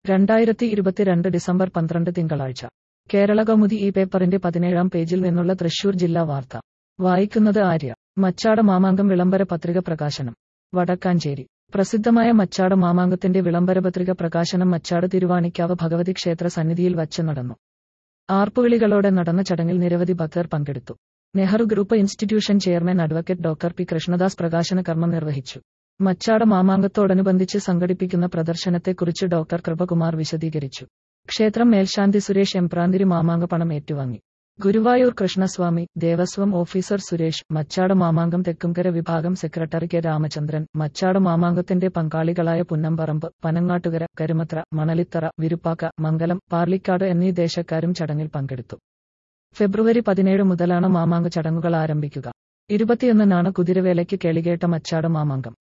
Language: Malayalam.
രണ്ടായിരത്തി ഇരുപത്തിരണ്ട് ഡിസംബർ പന്ത്രണ്ട് തിങ്കളാഴ്ച കേരള കൗമുദി ഈ പേപ്പറിന്റെ പതിനേഴാം പേജിൽ നിന്നുള്ള തൃശൂർ ജില്ലാ വാർത്ത വായിക്കുന്നത് ആര്യ മച്ചാട മാമാങ്കം വിളംബര പത്രിക പ്രകാശനം വടക്കാഞ്ചേരി പ്രസിദ്ധമായ മച്ചാട് മാമാങ്കത്തിന്റെ വിളംബര പത്രിക പ്രകാശനം മച്ചാട് തിരുവാണിക്കാവ് ഭഗവതി ക്ഷേത്ര സന്നിധിയിൽ വച്ച് നടന്നു ആർപ്പുവിളികളോടെ നടന്ന ചടങ്ങിൽ നിരവധി ഭക്തർ പങ്കെടുത്തു Nehru group institution chairman advocate doctor P Krishnadas പ്രകാശന കർമ്മം നിർവഹിച്ചു മച്ചാട് മാമാങ്കത്തോടനുബന്ധിച്ച് സംഘടിപ്പിക്കുന്ന പ്രദർശനത്തെക്കുറിച്ച് ഡോക്ടർ കൃപകുമാർ വിശദീകരിച്ചു ക്ഷേത്രം മേൽശാന്തി സുരേഷ് എംപ്രാന്തിരി മാമാങ്ക പണം ഏറ്റുവാങ്ങി ഗുരുവായൂർ കൃഷ്ണസ്വാമി ദേവസ്വം ഓഫീസർ സുരേഷ് മച്ചാട് മാമാങ്കം തെക്കുംകര വിഭാഗം സെക്രട്ടറി കെ രാമചന്ദ്രൻ മച്ചാട് മാമാങ്കത്തിന്റെ പങ്കാളികളായ പുന്നമ്പറമ്പ് പനങ്ങാട്ടുകര കരുമത്ര മണലിത്തറ വിരുപ്പാക്ക മംഗലം പാർലിക്കാട് എന്നീ ദേശക്കാരും ചടങ്ങിൽ പങ്കെടുത്തു ഫെബ്രുവരി പതിനേഴ് മുതലാണ് മാമാങ്ക ചടങ്ങുകൾ ആരംഭിക്കുക ഇരുപത്തിയൊന്നിനാണ് കുതിരവേലയ്ക്ക് കേളികേട്ട മച്ചാട് മാമാങ്കം